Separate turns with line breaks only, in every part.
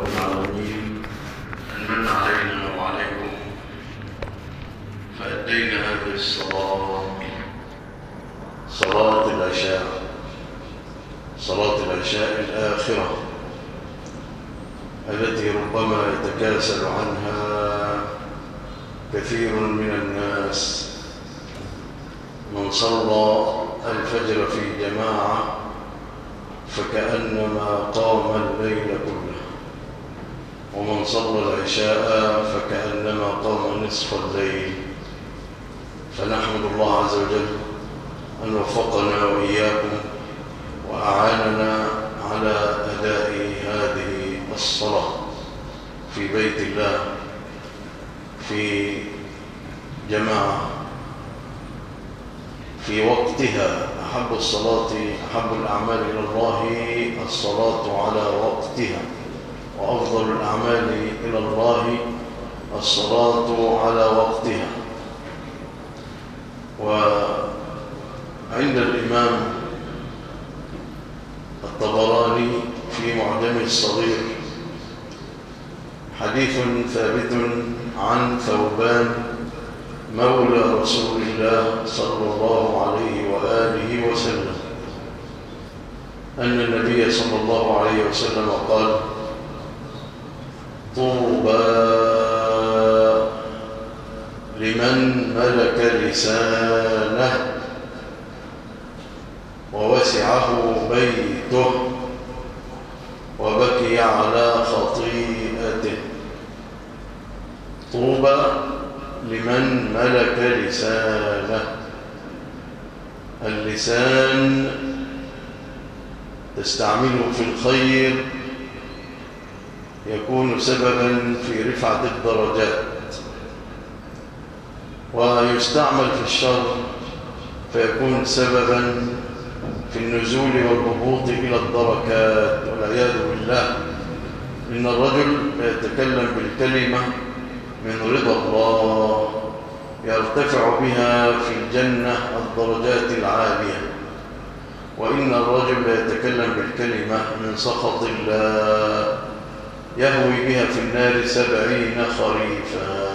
رب العالمين أن من علينا وعليكم فأدينا هذه الصلاة صلاة العشاء صلاة العشاء الآخرة التي ربما يتكاسل عنها كثير من الناس من صلى الفجر في جماعة فكأنما قام الليل كله ومن صلى العشاء فكأنما قام نصف الليل فنحمد الله عز وجل أن وفقنا وإياكم وأعاننا على أداء هذه الصلاة في بيت الله في جماعة في وقتها أحب الصلاة أحب الأعمال إلى الله الصلاة على وقتها وأفضل الأعمال إلى الله الصلاة على وقتها وعند الإمام الطبراني في معجم الصغير حديث ثابت عن ثوبان مولى رسول الله صلى الله عليه وآله وسلم أن النبي صلى الله عليه وسلم قال طوبى لمن ملك لسانه ووسعه بيته وبكي على خطيئته طوبى لمن ملك لسانه اللسان تستعمله في الخير يكون سببا في رفعة الدرجات ويستعمل في الشر فيكون سببا في النزول والهبوط إلى الدركات والعياذ بالله إن الرجل يتكلم بالكلمة من رضا الله يرتفع بها في الجنة الدرجات العالية وإن الرجل يتكلم بالكلمة من سخط الله يهوي بها في النار سبعين خريفا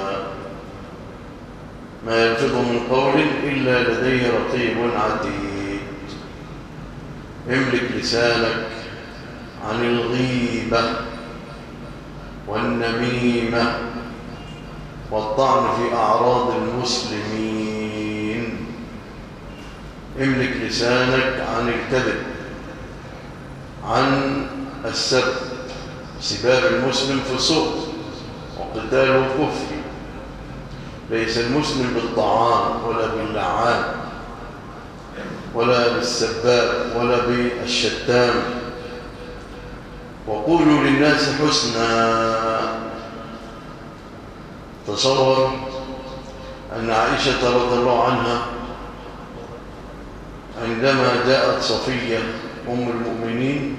ما يلفظ من قول إلا لديه رقيب عتيد املك لسانك عن الغيبة والنميمة والطعن في أعراض المسلمين املك لسانك عن الكذب عن السب سباب المسلم فسوق وقتاله كفر ليس المسلم بالطعان ولا باللعان ولا بالسباب ولا بالشتام وقولوا للناس حسنا تصور أن عائشة رضي الله عنها عندما جاءت صفية أم المؤمنين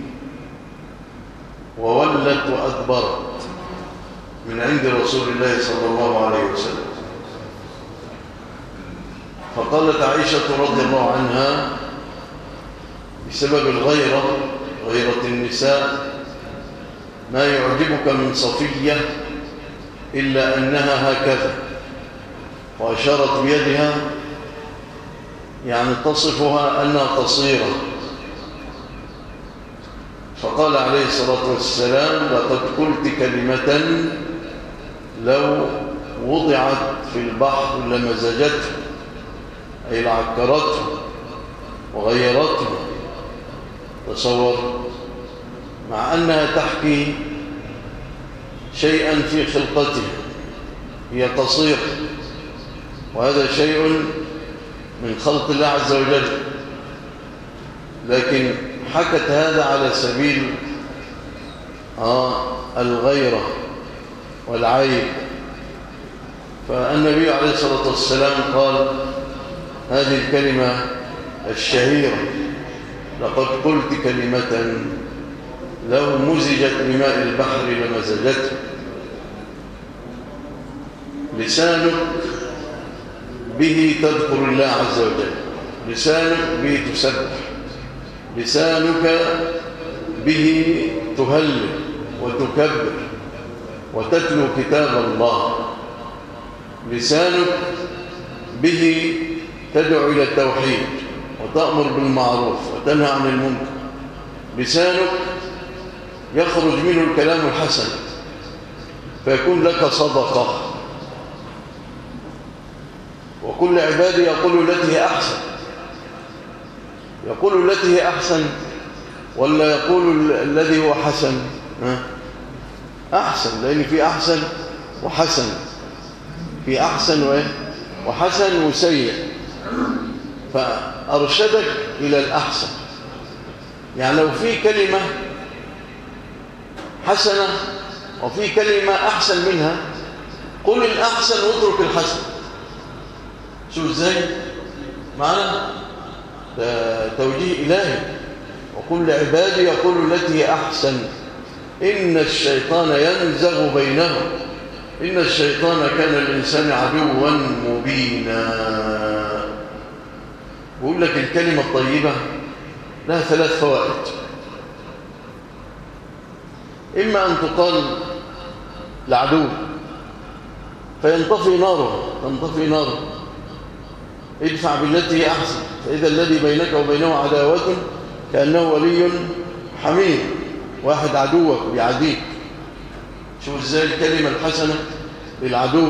وولت وأدبرت من عند رسول الله صلى الله عليه وسلم فقالت عائشة رضي الله عنها بسبب الغيرة غيرة النساء ما يعجبك من صفية إلا أنها هكذا وأشارت بيدها يعني تصفها أنها قصيرة فقال عليه الصلاة والسلام لقد قلت كلمة لو وضعت في البحر لمزجته أي لعكرته وغيرته تصور مع أنها تحكي شيئا في خلقتها هي قصيرة وهذا شيء من خلق الله عز وجل لكن حكت هذا على سبيل آه الغيرة والعيب فالنبي عليه الصلاة والسلام قال هذه الكلمة الشهيرة لقد قلت كلمة لو مزجت بماء البحر لمزجته لسانك به تذكر الله عز وجل لسانك به تسبح لسانك به تهلل وتكبر وتتلو كتاب الله لسانك به تدعو إلى التوحيد وتأمر بالمعروف وتنهى عن المنكر لسانك يخرج منه الكلام الحسن فيكون لك صدقة وكل عبادي يقول التي هي أحسن يقول التي هي أحسن ولا يقول الذي هو حسن أحسن لأن في أحسن وحسن في أحسن وحسن وسيء فأرشدك إلى الأحسن يعني لو في كلمة حسنة وفي كلمة أحسن منها قل الأحسن واترك الحسن شو ازاي معنا توجيه إلهي وكل عبادي يقول التي هي أحسن إن الشيطان ينزغ بينهم إن الشيطان كان الإنسان عدوا مبينا بقول لك الكلمة الطيبة لها ثلاث فوائد إما أن تقال لعدو فينطفي ناره تنطفي ناره ادفع بالتي هي أحسن فإذا الذي بينك وبينه عداوة كأنه ولي حميد واحد عدوك بيعديك شوف ازاي الكلمة الحسنة للعدو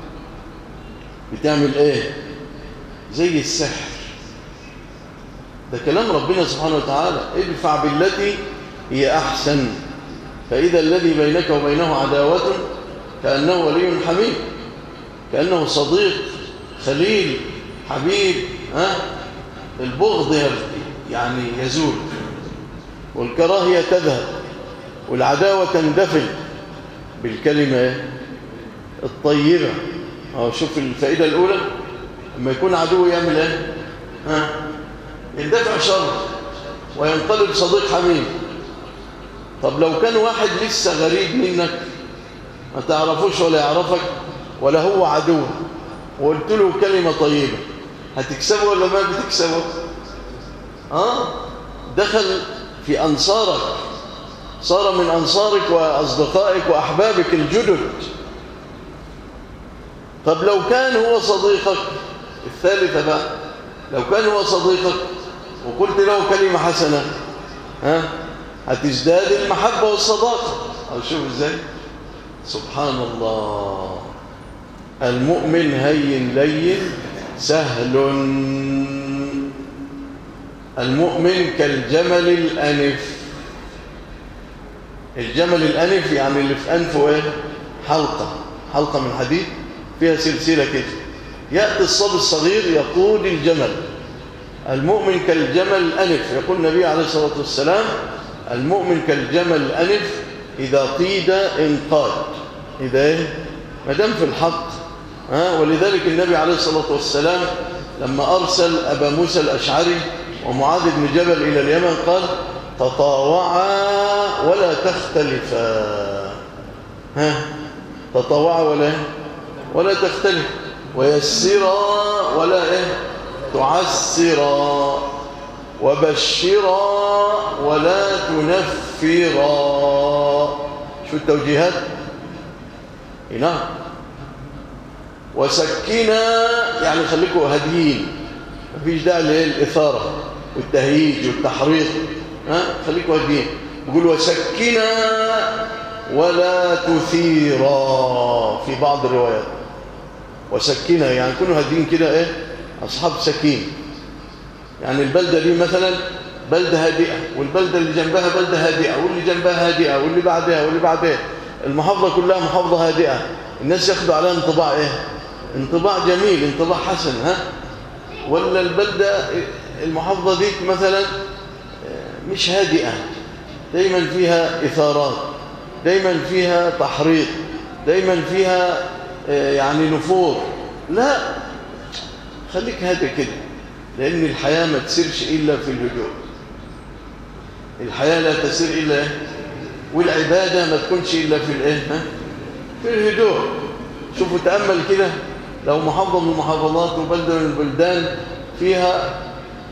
بتعمل ايه زي السحر ده كلام ربنا سبحانه وتعالى ادفع بالتي هي أحسن فإذا الذي بينك وبينه عداوة كأنه ولي حميد كأنه صديق خليل حبيب ها البغض يعني يزول والكراهية تذهب والعداوة تندفن بالكلمة الطيبة أو شوف الفائدة الأولى لما يكون عدو يعمل ايه ها يندفع شر وينقلب صديق حميد طب لو كان واحد لسه غريب منك ما تعرفوش ولا يعرفك ولا هو عدو وقلت له كلمة طيبة هتكسبه ولا ما بتكسبه آه دخل في أنصارك صار من أنصارك وأصدقائك وأحبابك الجدد طب لو كان هو صديقك الثالثة بقى لو كان هو صديقك وقلت له كلمة حسنة ها هتزداد المحبة والصداقة أو شوف ازاي سبحان الله المؤمن هين لين سهل المؤمن كالجمل الأنف الجمل الأنف يعني اللي في أنفه إيه؟ حلقة حلقة من حديد فيها سلسلة كده يأتي الصبي الصغير يقود الجمل المؤمن كالجمل الأنف يقول النبي عليه الصلاة والسلام المؤمن كالجمل الأنف إذا قيد انقاد إذا إيه؟ ما دام في الحق ها ولذلك النبي عليه الصلاة والسلام لما أرسل أبا موسى الأشعري ومعاذ بن جبل إلى اليمن قال تطاوعا ولا تختلفا ها تطاوعا ولا ولا تختلف ويسرا ولا ايه تعسرا وبشرا ولا تنفرا شو التوجيهات نعم وسكنا يعني خليكم هاديين مفيش داعي للاثاره والتهييج والتحريض ها خليكم هاديين بيقول وسكنا ولا تثيرا في بعض الروايات وسكنا يعني كونوا هادين كده ايه اصحاب سكين يعني البلده دي مثلا بلده هادئه والبلده اللي جنبها بلده هادئه واللي جنبها هادئه واللي بعدها واللي بعدها المحافظه كلها محافظه هادئه الناس ياخدوا عليها انطباع ايه انطباع جميل انطباع حسن ها ولا البلده المحافظه دي مثلا مش هادئه دايما فيها اثارات دايما فيها تحريض دايما فيها يعني نفور لا خليك هادئ كده لأن الحياة ما تسيرش إلا في الهدوء الحياة لا تسير إلا والعبادة ما تكونش إلا في الإيه في الهدوء شوفوا تأمل كده لو محافظة من المحافظات وبلدة من البلدان فيها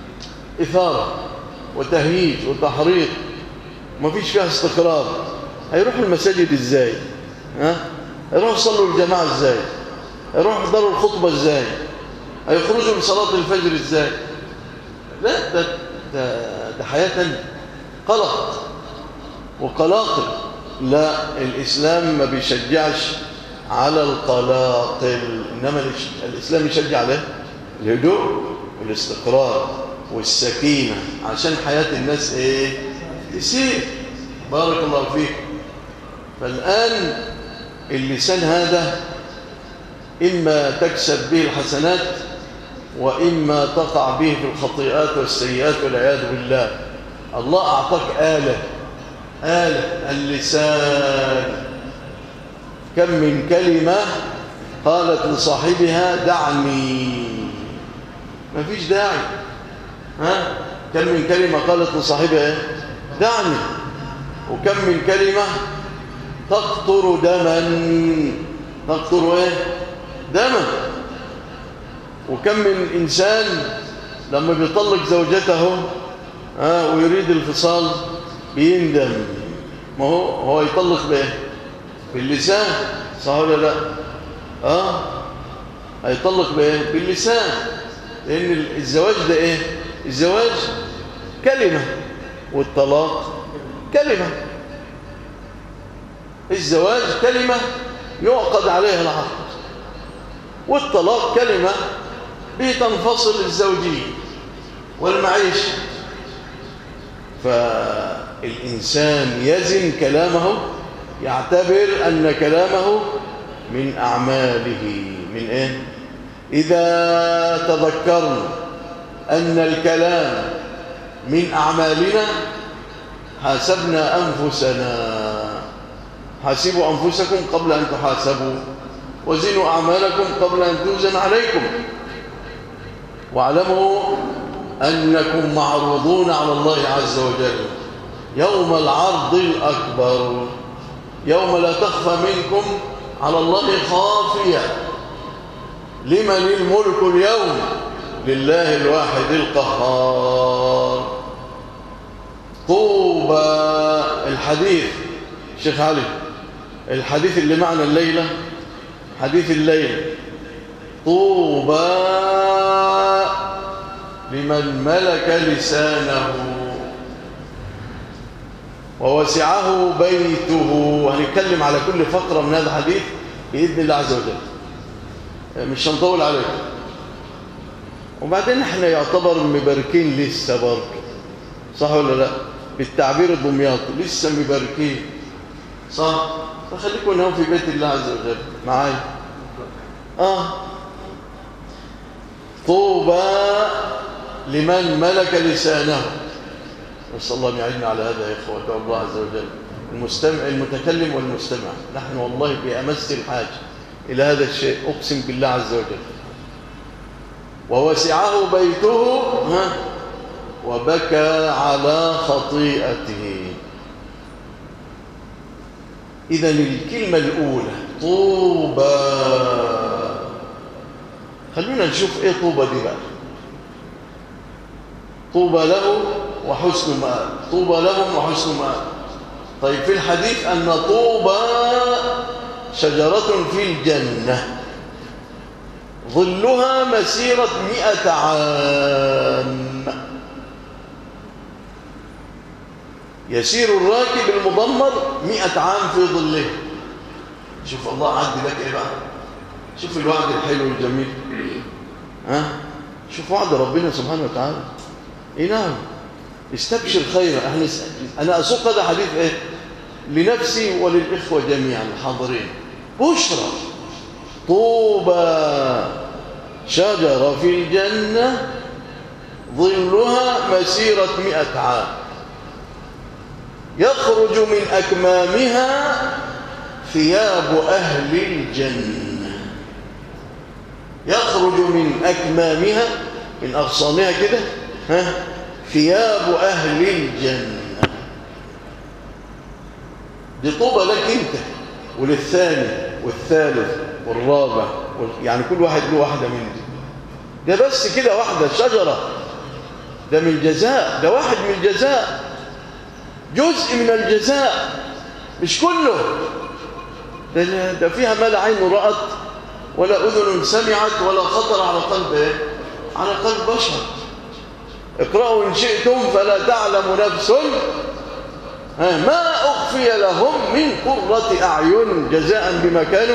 إثارة وتهييج وتحريض ما فيش فيها استقرار هيروحوا المساجد ازاي ها هيروحوا يصلوا الجماعة ازاي هيروحوا يحضروا الخطبة ازاي هيخرجوا لصلاة الفجر ازاي لا ده ده, ده حياة تانية قلق وقلاقل لا الإسلام ما بيشجعش على القلاقل إنما الإسلام يشجع عليه الهدوء والاستقرار والسكينة عشان حياة الناس إيه تسير بارك الله فيك فالآن اللسان هذا إما تكسب به الحسنات وإما تقع به في الخطيئات والسيئات والعياذ بالله الله أعطاك آلة آلة اللسان كم من كلمة قالت لصاحبها دعني ما فيش داعي ها كم من كلمة قالت لصاحبها دعني وكم من كلمة تقطر دما تقطر ايه دما وكم من إنسان لما بيطلق زوجته ها ويريد الفصال بيندم ما هو هو يطلق بايه باللسان صح ولا لا اه هيطلق بايه باللسان لان الزواج ده ايه الزواج كلمه والطلاق كلمه الزواج كلمه يعقد عليها العقد والطلاق كلمه بتنفصل الزوجيه والمعيشه فالإنسان يزن كلامه يعتبر أن كلامه من أعماله من إيه؟ إذا تذكرنا أن الكلام من أعمالنا حاسبنا أنفسنا حاسبوا أنفسكم قبل أن تحاسبوا وزنوا أعمالكم قبل أن توزن عليكم واعلموا أنكم معروضون على الله عز وجل يوم العرض الأكبر يوم لا تخفى منكم على الله خافية لمن الملك اليوم لله الواحد القهار طوبى الحديث شيخ علي الحديث اللي معنا الليلة حديث الليلة طوبى لمن ملك لسانه ووسعه بيته هنتكلم على كل فقرة من هذا الحديث بإذن الله عز وجل مش هنطول عليكم وبعدين احنا يعتبر مباركين لسه برك صح ولا لا بالتعبير الدمياطي لسه مباركين صح فخليكم هنا في بيت الله عز وجل معايا اه طوبى لمن ملك لسانه نسأل الله أن يعيننا على هذا يا إخوة الله عز وجل المستمع المتكلم والمستمع نحن والله بأمس الحاجة إلى هذا الشيء أقسم بالله عز وجل ووسعه بيته ها وبكى على خطيئته إذا الكلمة الأولى طوبى خلونا نشوف إيه طوبى دي بقى طوبى له وحسن مآب طوبى لهم وحسن مآب طيب في الحديث أن طوبى شجرة في الجنة ظلها مسيرة مئة عام يسير الراكب المضمر مئة عام في ظله شوف الله عد لك ايه بقى شوف الوعد الحلو الجميل ها شوف وعد ربنا سبحانه وتعالى اي نعم استبشر خيرا احنا انا اسوق هذا حديث ايه لنفسي وللاخوه جميعا الحاضرين بشرى طوبى شجره في الجنه ظلها مسيره مئة عام يخرج من اكمامها ثياب اهل الجنه يخرج من اكمامها من اغصانها كده ها ثياب أهل الجنة دي طوبة لك أنت وللثاني والثالث والرابع وال... يعني كل واحد له واحدة من دي ده بس كده واحدة شجرة ده من الجزاء ده واحد من الجزاء جزء من الجزاء مش كله ده, ده فيها ما لا عين رأت ولا أذن سمعت ولا خطر على قلب إيه؟ على قلب بشر اقرأوا إن شئتم فلا تعلم نفس ما أخفي لهم من قرة أعين جزاء بما كانوا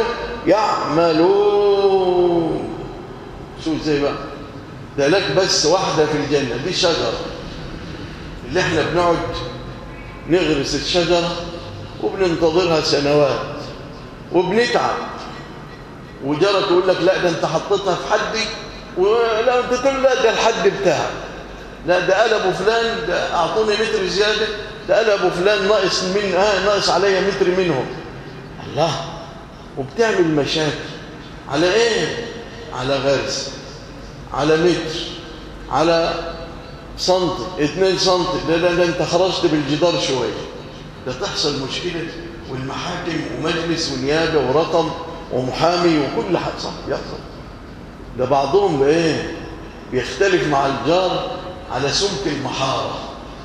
يعملون شو ازاي بقى ده لك بس واحدة في الجنة دي شجرة اللي احنا بنقعد نغرس الشجرة وبننتظرها سنوات وبنتعب وجرى تقول لك لا ده انت حطيتها في حدي ولا انت تقول لا ده الحد بتاعك لا ده قلبه فلان ده اعطوني متر زيادة ده قلبه فلان ناقص من اه ناقص عليا متر منهم الله وبتعمل مشاكل على ايه على غرس على متر على سنتي اتنين سنتي ده, ده, ده انت خرجت بالجدار شوية ده تحصل مشكلة والمحاكم ومجلس ونيابة ورقم ومحامي وكل حاجة صح يحصل ده بعضهم ايه بيختلف مع الجار على سمك المحارة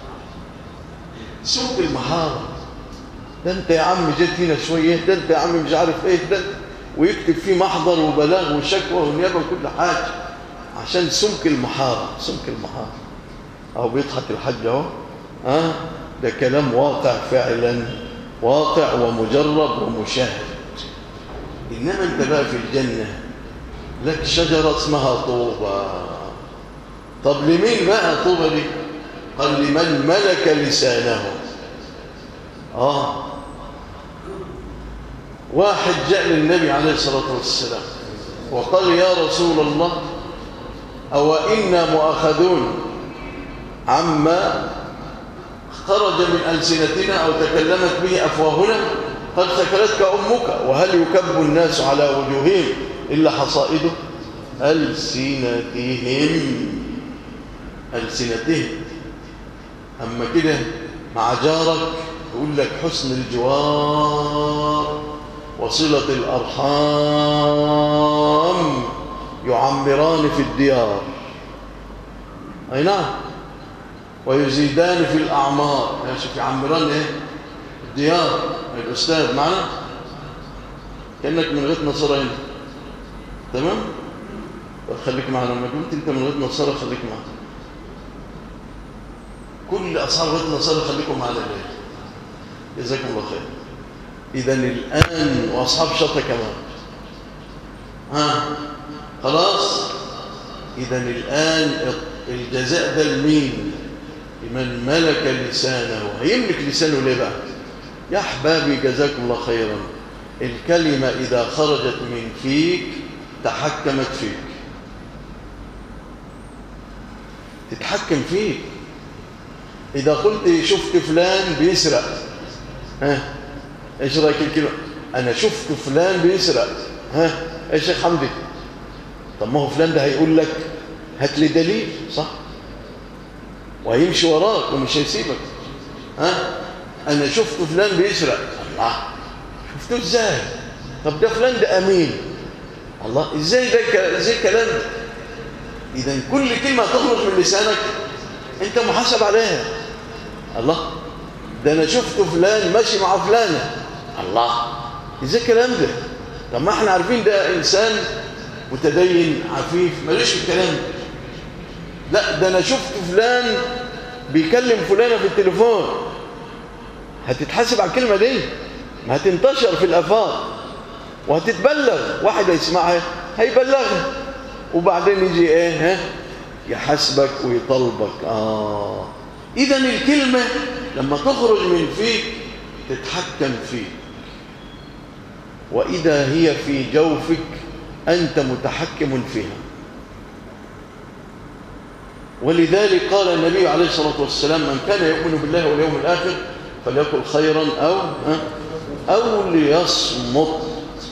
سمك المحارة ده انت يا عم جيت هنا شوية ده انت يا عم مش عارف ايه ده ويكتب فيه محضر وبلاغ وشكوى ونيابة وكل حاجة عشان سمك المحارة سمك المحارة اهو بيضحك الحاج اهو اه ده كلام واقع فعلا واقع ومجرب ومشاهد انما انت بقى في الجنة لك شجرة اسمها طوبة طب لمين بقى طوبة دي قال لمن ملك لسانه اه واحد جاء للنبي عليه الصلاة والسلام وقال يا رسول الله أو إنا مؤاخذون عما خرج من ألسنتنا أو تكلمت به أفواهنا قد ثكلتك أمك وهل يكب الناس على وجوههم إلا حصائده ألسنتهم ألسنتهم أما كده مع جارك يقول لك حسن الجوار وصلة الأرحام يعمران في الديار أي نعم ويزيدان في الأعمار يا شوف يعمران إيه الديار الأستاذ معنا كأنك من غير نصارى هنا تمام خليك معنا لما قلت أنت من غير نصارى خليك معنا كل أصحاب غير نصارى خليكم معنا ليه جزاكم الله خير إذا الآن وأصحاب شطة كمان ها خلاص إذا الآن الجزاء ده لمين لمن ملك لسانه هيملك لسانه ليه بقى يا أحبابي جزاكم الله خيرا الكلمة إذا خرجت من فيك تحكمت فيك تتحكم فيك إذا قلت شفت فلان بيسرق ها ايش رايك الكلمه انا شفت فلان بيسرق ها ايش يا حمدي طب ما هو فلان ده هيقول لك هات لي دليل صح وهيمشي وراك ومش هيسيبك ها انا شفت فلان بيسرق الله شفته ازاي طب ده فلان ده امين الله ازاي ده ازاي الكلام ده اذا كل كلمه تخرج من لسانك انت محاسب عليها الله ده انا شفت فلان ماشي مع فلانه الله ازاي الكلام ده طب ما احنا عارفين ده انسان متدين عفيف مالوش الكلام ده لا ده انا شفت فلان بيكلم فلانه في التليفون هتتحاسب على الكلمه دي ما هتنتشر في الافاق وهتتبلغ واحد هيسمعها هيبلغها وبعدين يجي ايه ها يحاسبك ويطلبك اه اذا الكلمه لما تخرج من فيك تتحكم فيك وإذا هي في جوفك أنت متحكم فيها ولذلك قال النبي عليه الصلاة والسلام من كان يؤمن بالله واليوم الآخر فليقل خيرا أو أو ليصمت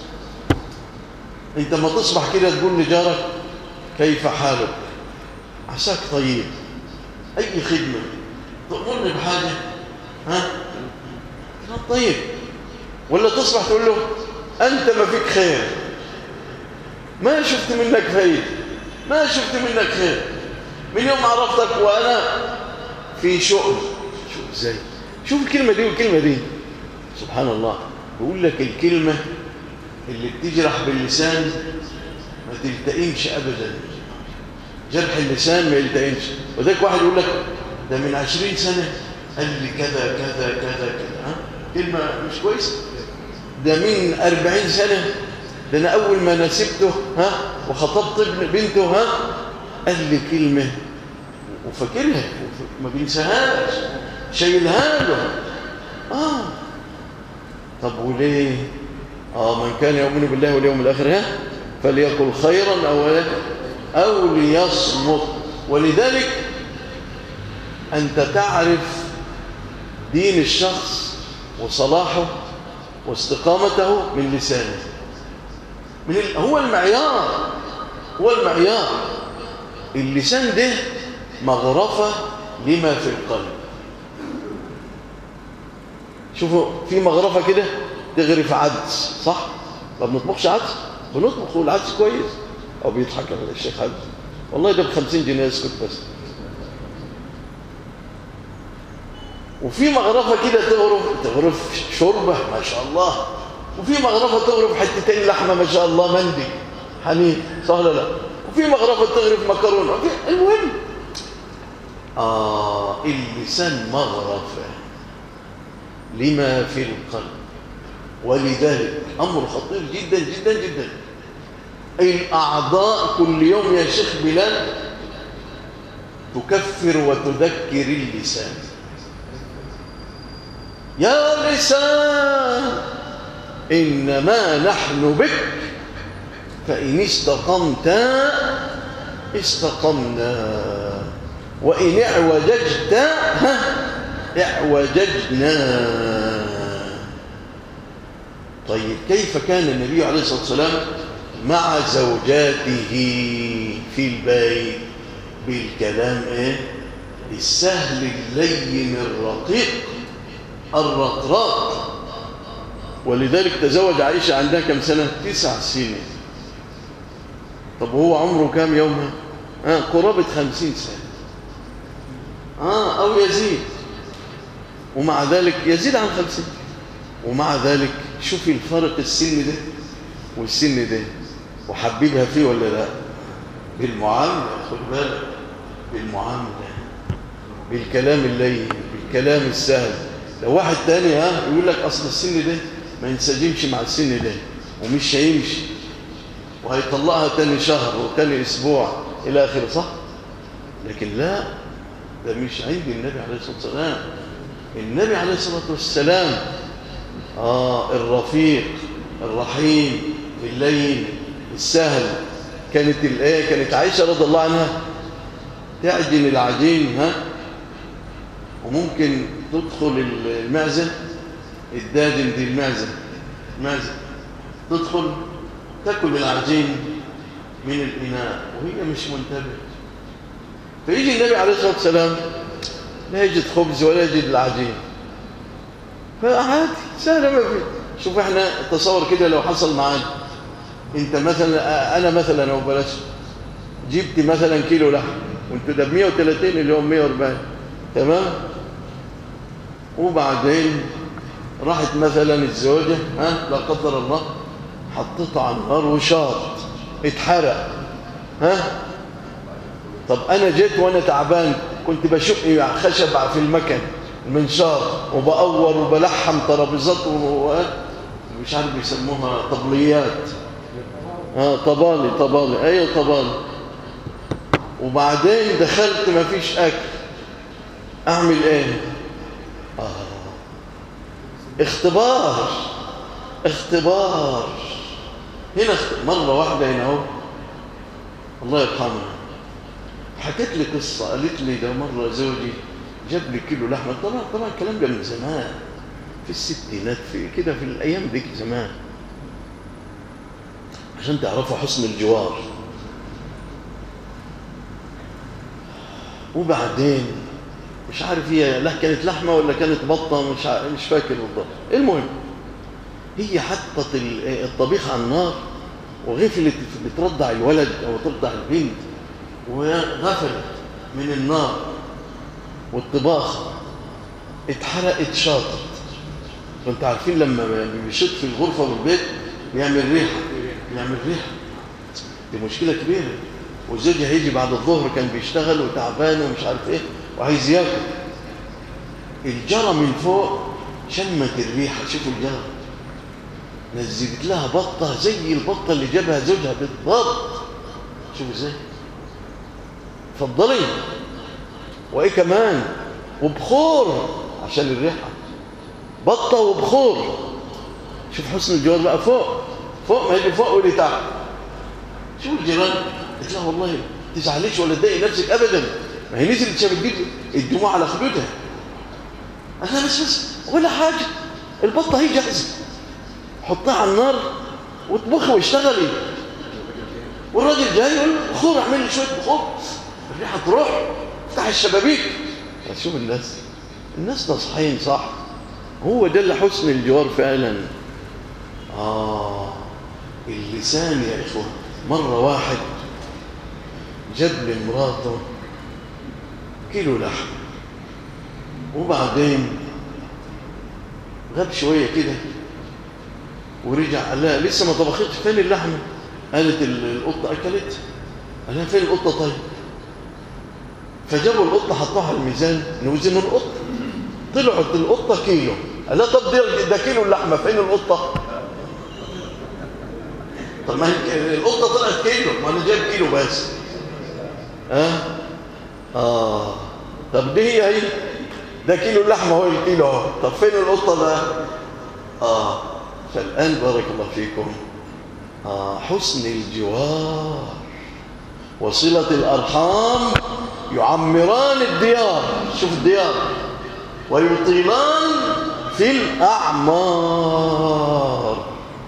أنت ما تصبح كده تقول لجارك كيف حالك عساك طيب أي خدمة تأمرني بحاجة ها طيب ولا تصبح تقول له أنت ما فيك خير ما شفت منك فايدة ما شفت منك خير من يوم عرفتك وأنا في شؤم شوف ازاي شوف الكلمة دي والكلمة دي سبحان الله بيقول لك الكلمة اللي بتجرح باللسان ما تلتئمش أبدا جرح اللسان ما يلتئمش وذلك واحد يقول لك ده من عشرين سنة قال لي كذا كذا كذا كذا ها؟ كلمة مش كويسة ده من أربعين سنة ده أنا أول ما نسبته ها وخطبت ابن بنته ها قال لي كلمة وفاكرها ما بينساهاش شايلها له آه طب وليه آه من كان يؤمن بالله واليوم الآخر ها فليقل خيرا أو إيه؟ أو ليصمت ولذلك أنت تعرف دين الشخص وصلاحه واستقامته من لسانه من ال... هو المعيار هو المعيار اللسان ده مغرفة لما في القلب شوفوا في مغرفة كده تغرف عدس صح؟ ما بنطبخش عدس بنطبخ والعدس كويس أو بيضحك على الشيخ عدس والله ده ب 50 جنيه اسكت بس وفي مغرفة كده تغرف تغرف شوربة ما شاء الله وفي مغرفة تغرف حتتين لحمة ما شاء الله مندي حنين صح ولا لا وفي مغرفة تغرف مكرونة وفي المهم آه اللسان مغرفة لما في القلب ولذلك أمر خطير جدا جدا جدا الأعضاء كل يوم يا شيخ بلال تكفر وتذكر اللسان يا لسان إنما نحن بك فإن استقمت استقمنا وإن اعوججت اعوججنا طيب كيف كان النبي عليه الصلاة والسلام مع زوجاته في البيت بالكلام ايه السهل اللين الرقيق الرقراق ولذلك تزوج عائشة عندها كم سنة تسع سنين طب هو عمره كام يومها آه قرابة خمسين سنة آه أو يزيد ومع ذلك يزيد عن خمسين ومع ذلك شوفي الفرق السن ده والسن ده وحببها فيه ولا لا بالمعاملة خد بالك بالمعاملة بالكلام اللين بالكلام السهل لو واحد تاني ها يقول لك أصل السن ده ما ينسجمش مع السن ده ومش هيمشي وهيطلقها تاني شهر وتاني أسبوع إلى آخره صح لكن لا ده مش عند النبي عليه الصلاة والسلام النبي عليه الصلاة والسلام آه الرفيق الرحيم اللين السهل كانت الايه كانت عائشه رضي الله عنها تعجن العجين ها وممكن تدخل المعزه الداجن دي المعزه المعزه تدخل تاكل العجين من الاناء وهي مش منتبه فيجي النبي عليه الصلاه والسلام لا يجد خبز ولا يجد العجين فعادي سهله ما في شوف احنا تصور كده لو حصل معانا انت مثلا انا مثلا لو بلاش جبت مثلا كيلو لحم وانت ده ب 130 اللي هو 140 تمام وبعدين راحت مثلا الزوجه ها لا قدر الله حطيته على النار وشاط اتحرق ها طب انا جيت وانا تعبان كنت بشق خشب في المكن المنشار وبأور وبلحم ترابيزات ومش عارف بيسموها طبليات اه طبالي طبالي ايوه طبالي وبعدين دخلت ما فيش اكل اعمل ايه آه. اختبار اختبار هنا مرة واحدة هنا اهو الله يرحمها حكت لي قصة قالت لي ده مرة زوجي جاب لي كيلو لحمة طبعا طبعا الكلام ده من زمان في الستينات في كده في الأيام ديك زمان عشان تعرفوا حسن الجوار وبعدين مش عارف هي لا كانت لحمة ولا كانت بطة مش عارف مش فاكر بالضبط المهم هي حطت الطبيخ على النار وغفلت بترضع الولد أو ترضع البنت وغفلت من النار والطباخ اتحرقت شاطت فانت عارفين لما بيشط في الغرفة والبيت بيعمل ريحة بيعمل ريحة دي مشكلة كبيرة والزوج هيجي بعد الظهر كان بيشتغل وتعبان ومش عارف ايه وعايز ياكل الجرى من فوق شمت الريحة شوفوا الجرى نزلت لها بطة زي البطة اللي جابها زوجها بالضبط شوفوا ازاي اتفضلي وايه كمان وبخور عشان الريحة بطة وبخور شوف حسن الجوار بقى فوق فوق ما يجي فوق واللي تحت شوف الجيران قلت لها والله تزعليش ولا تضايقي نفسك ابدا ما هي نزلت شافت بيك الدموع على خدودها انا بس بس ولا حاجه البطه هي جاهزه حطها على النار واطبخي واشتغلي والراجل جاي يقول بخور اعمل لي شويه بخور الريحه تروح افتح الشبابيك شوف الناس الناس نصحين صح هو ده اللي حسن الجوار فعلا آه اللسان يا إخوة مرة واحد جاب لمراته كيلو لحم وبعدين غاب شوية كده ورجع قال لها لسه ما طبختش فين اللحمة قالت القطة أكلت قال لها فين القطة طيب فجابوا القطة حطوها على الميزان نوزنوا القطة طلعت القطة كيلو قال لها طب ده كيلو اللحمة فين القطة طب ما القطة طلعت كيلو ما أنا جايب كيلو بس ها آه. آه طب دي هي هي ده كيلو اللحمة هو الكيلو اهو طب فين القطة بقى آه فالآن بارك الله فيكم آه حسن الجوار وصلة الأرحام يعمران الديار شوف الديار ويطيلان في الأعمار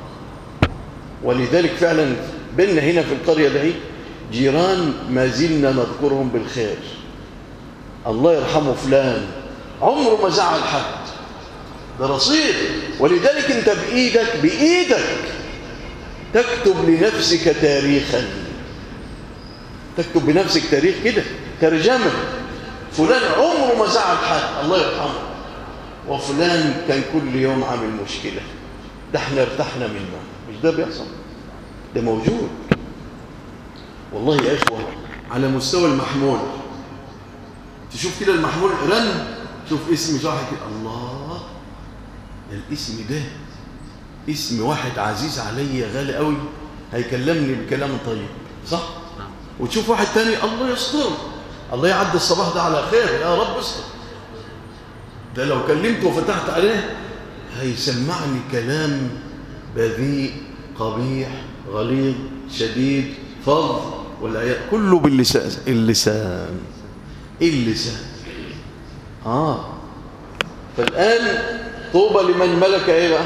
ولذلك فعلا بيننا هنا في القرية دي جيران ما زلنا نذكرهم بالخير الله يرحمه فلان عمره ما زعل حد ده رصيد ولذلك انت بإيدك بإيدك تكتب لنفسك تاريخا تكتب بنفسك تاريخ كده ترجمة فلان عمره ما زعل حد الله يرحمه وفلان كان كل يوم عامل مشكلة ده احنا ارتحنا منه مش ده بيحصل ده موجود والله يا إخوة على مستوى المحمول تشوف كده المحمول رن شوف اسم واحد كده الله ده الاسم ده اسم واحد عزيز عليا غالي قوي هيكلمني بكلام طيب صح وتشوف واحد تاني الله يستر الله يعدي الصباح ده على خير يا رب استر ده لو كلمته وفتحت عليه هيسمعني كلام بذيء قبيح غليظ شديد فظ والآيات كله باللسان اللسان اللسان آه فالآن طوبى لمن ملك ايه بقى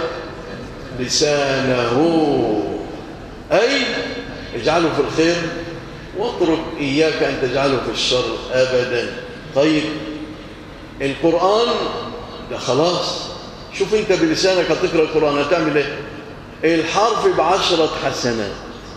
لسانه أي اجعله في الخير واترك إياك أن تجعله في الشر أبدا طيب القرآن ده خلاص شوف انت بلسانك هتقرأ القرآن هتعمل ايه الحرف بعشرة حسنات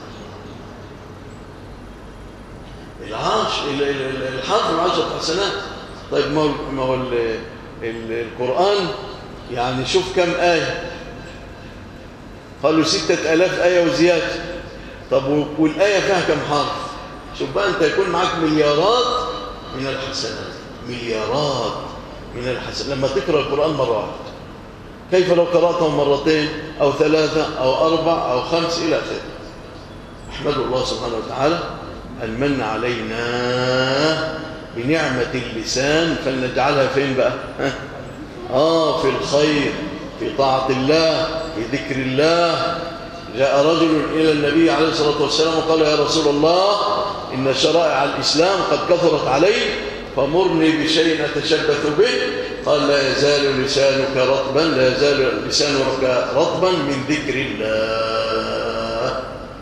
العاش الحرف بعشرة حسنات طيب ما هو ما هو القرآن يعني شوف كم آية قالوا ستة ألاف آية وزيادة طب والآية فيها كم حرف شوف بقى أنت يكون معك مليارات من الحسنات مليارات من الحسنات لما تقرأ القرآن مرة واحدة كيف لو قرأته مرتين أو ثلاثة أو أربع أو خمس إلى آخره أحمد الله سبحانه وتعالى أن من علينا بنعمة اللسان فلنجعلها فين بقى ها؟ آه في الخير في طاعة الله في ذكر الله جاء رجل إلى النبي عليه الصلاة والسلام وقال يا رسول الله إن شرائع الإسلام قد كثرت علي فمرني بشيء أتشبث به قال لا يزال لسانك رطبا لا يزال لسانك رطبا من ذكر الله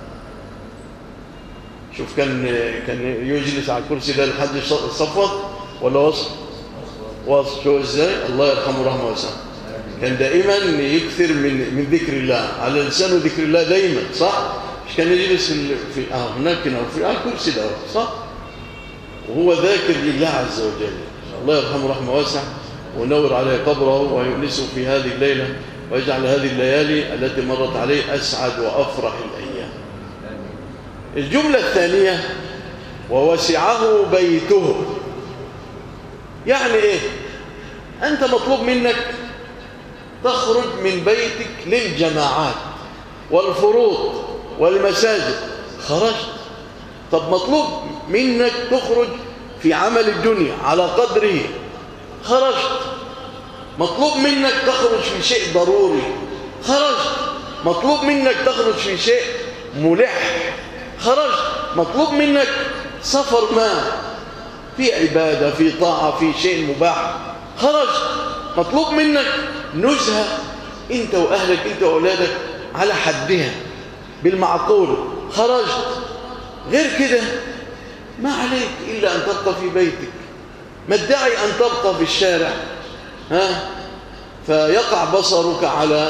شوف كان كان يجلس على الكرسي ده لحد الصفوة ولا وصل وصل شو ازاي الله يرحمه رحمه واسعه كان دائما يكثر من من ذكر الله على لسانه ذكر الله دائما صح مش كان يجلس في في اه هناك هنا في آه الكرسي ده صح وهو ذاكر لله عز وجل الله يرحمه رحمه واسعه ونور عليه قبره ويؤنسه في هذه الليلة ويجعل هذه الليالي التي مرت عليه أسعد وأفرح الأيام الجملة الثانية ووسعه بيته يعني إيه أنت مطلوب منك تخرج من بيتك للجماعات والفروض والمساجد خرجت طب مطلوب منك تخرج في عمل الدنيا على قدره خرجت مطلوب منك تخرج في شيء ضروري خرجت مطلوب منك تخرج في شيء ملح خرجت مطلوب منك سفر ما في عبادة في طاعة في شيء مباح خرجت مطلوب منك نزهة انت واهلك انت واولادك على حدها بالمعقول خرجت غير كده ما عليك إلا أن تبقى في بيتك ما ادعي أن تبقى في الشارع ها فيقع بصرك على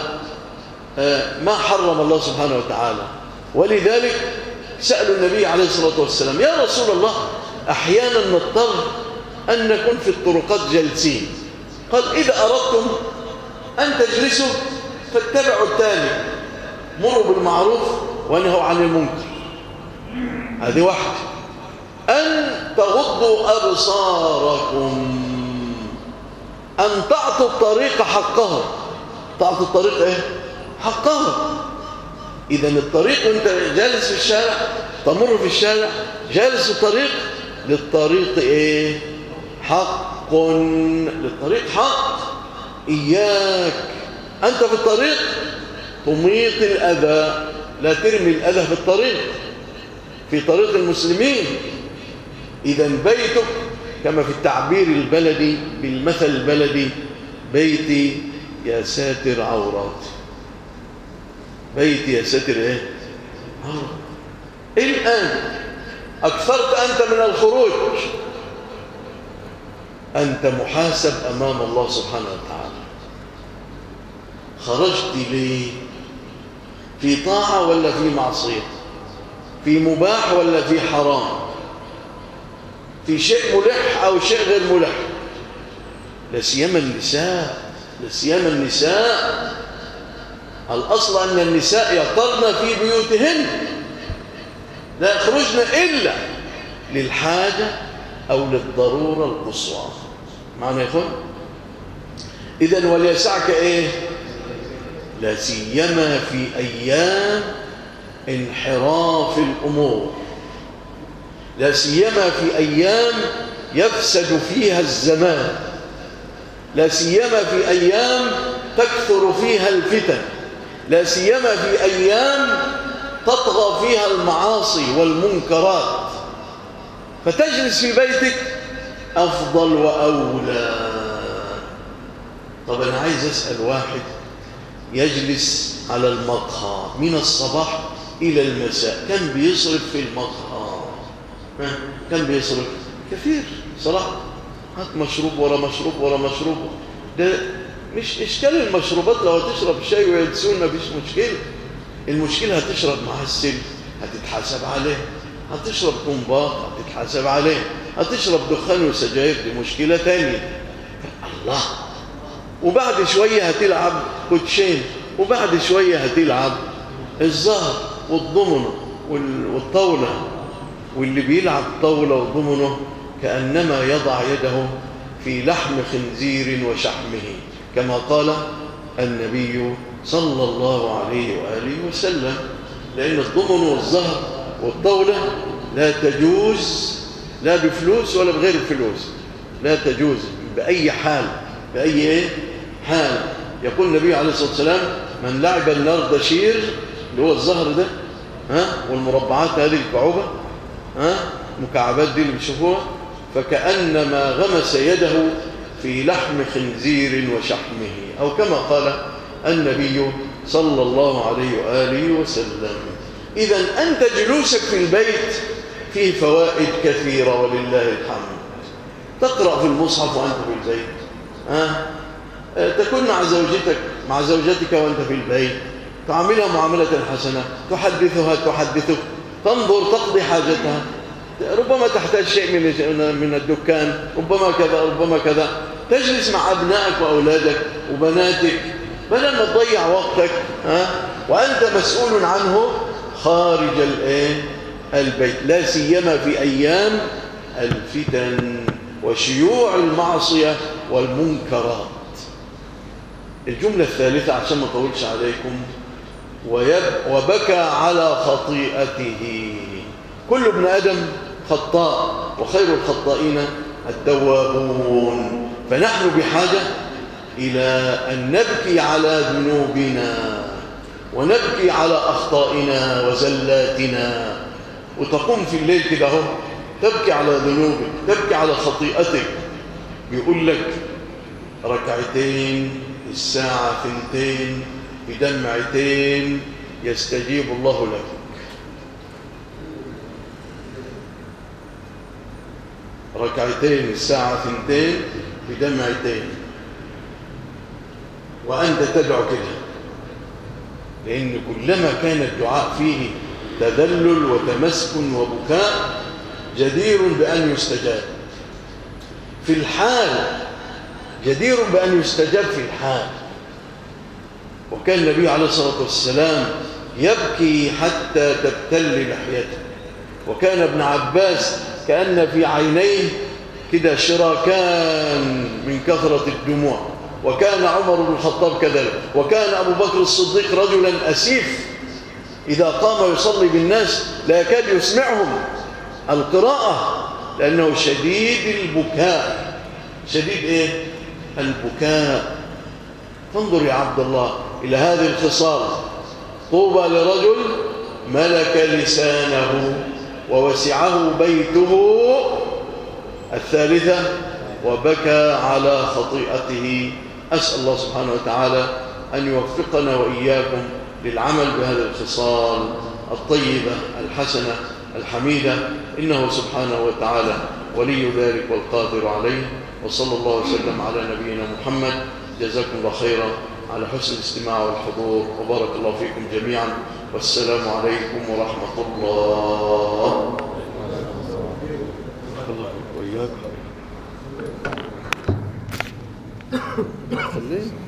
ما حرم الله سبحانه وتعالى ولذلك سألوا النبي عليه الصلاة والسلام يا رسول الله أحيانا نضطر أن نكون في الطرقات جالسين قال إذا أردتم أن تجلسوا فاتبعوا التالي مروا بالمعروف وانهوا عن المنكر هذه واحدة أن تغضوا أبصاركم أن تعطوا الطريق حقها تعطوا الطريق إيه؟ حقها إذا الطريق وانت جالس في الشارع تمر في الشارع جالس في الطريق للطريق إيه؟ حق للطريق حق إياك أنت في الطريق تميط الأذى لا ترمي الأذى في الطريق في طريق المسلمين إذا بيتك كما في التعبير البلدي بالمثل البلدي بيتي يا ساتر عوراتي بيتي يا ساتر ايه عورات الآن أكثرت أنت من الخروج أنت محاسب أمام الله سبحانه وتعالى خرجت ليه في طاعة ولا في معصية في مباح ولا في حرام في شيء ملح أو شيء غير ملح لا سيما النساء لا سيما النساء الأصل أن النساء يقرن في بيوتهن لا يخرجن إلا للحاجة أو للضرورة القصوى معنى يا إخوان إذن وليسعك إيه لا سيما في أيام انحراف الأمور لا سيما في أيام يفسد فيها الزمان لا سيما في أيام تكثر فيها الفتن لا سيما في أيام تطغى فيها المعاصي والمنكرات فتجلس في بيتك أفضل وأولى طب أنا عايز أسأل واحد يجلس على المقهى من الصباح إلى المساء كم بيصرف في المقهى كم بيصرف كثير صراحة هات مشروب ورا مشروب ورا مشروب ده مش إشكال المشروبات لو هتشرب شاي ويدسون مفيش مشكلة المشكلة هتشرب معها السلم هتتحاسب عليه هتشرب طنباط هتتحاسب عليه هتشرب دخان وسجاير دي مشكلة تانية الله وبعد شوية هتلعب كوتشين وبعد شوية هتلعب الزهر والضمنة والطاولة واللي بيلعب طاولة وضمنة كأنما يضع يده في لحم خنزير وشحمه كما قال النبي صلى الله عليه وآله وسلم لأن الضمن والزهر والطاولة لا تجوز لا بفلوس ولا بغير الفلوس لا تجوز بأي حال بأي إيه؟ حال يقول النبي عليه الصلاة والسلام من لعب النردشير اللي هو الزهر ده ها والمربعات هذه الكعوبة ها مكعبات دي اللي بيشوفوها فكأنما غمس يده في لحم خنزير وشحمه أو كما قال النبي صلى الله عليه وآله وسلم إذا أنت جلوسك في البيت فيه فوائد كثيرة ولله الحمد تقرأ في المصحف وأنت في البيت ها تكون مع زوجتك مع زوجتك وأنت في البيت تعاملها معاملة حسنة تحدثها تحدثك تنظر تقضي حاجتها ربما تحتاج شيء من من الدكان ربما كذا ربما كذا تجلس مع أبنائك وأولادك وبناتك بدل ما تضيع وقتك ها وأنت مسؤول عنه خارج الايه البيت لا سيما في أيام الفتن وشيوع المعصية والمنكرات الجملة الثالثة عشان ما اطولش عليكم ويب وبكى على خطيئته كل ابن آدم خطاء وخير الخطائين التوابون فنحن بحاجة إلى أن نبكي على ذنوبنا ونبكي على أخطائنا وزلاتنا وتقوم في الليل كده اهو تبكي على ذنوبك تبكي على خطيئتك بيقول لك ركعتين الساعة ثنتين بدمعتين يستجيب الله لك ركعتين الساعة ثنتين بدمعتين وأنت تدعو كده لأن كلما كان الدعاء فيه تذلل وتمسكن وبكاء جدير بأن يستجاب في الحال جدير بأن يستجاب في الحال وكان النبي عليه الصلاة والسلام يبكي حتى تبتل لحيته وكان ابن عباس كأن في عينيه كده شراكان من كثرة الدموع وكان عمر بن الخطاب كذلك وكان أبو بكر الصديق رجلا أسيف إذا قام يصلي بالناس لا يكاد يسمعهم القراءة لأنه شديد البكاء شديد إيه؟ البكاء فانظر يا عبد الله إلى هذه الخصال طوبى لرجل ملك لسانه ووسعه بيته الثالثة وبكى على خطيئته أسأل الله سبحانه وتعالى أن يوفقنا وإياكم للعمل بهذه الخصال الطيبة الحسنة الحميدة إنه سبحانه وتعالى ولي ذلك والقادر عليه وصلى الله وسلم على نبينا محمد جزاكم الله خيرا على حسن الاستماع والحضور وبارك الله فيكم جميعا والسلام عليكم ورحمة الله وإياكم خليه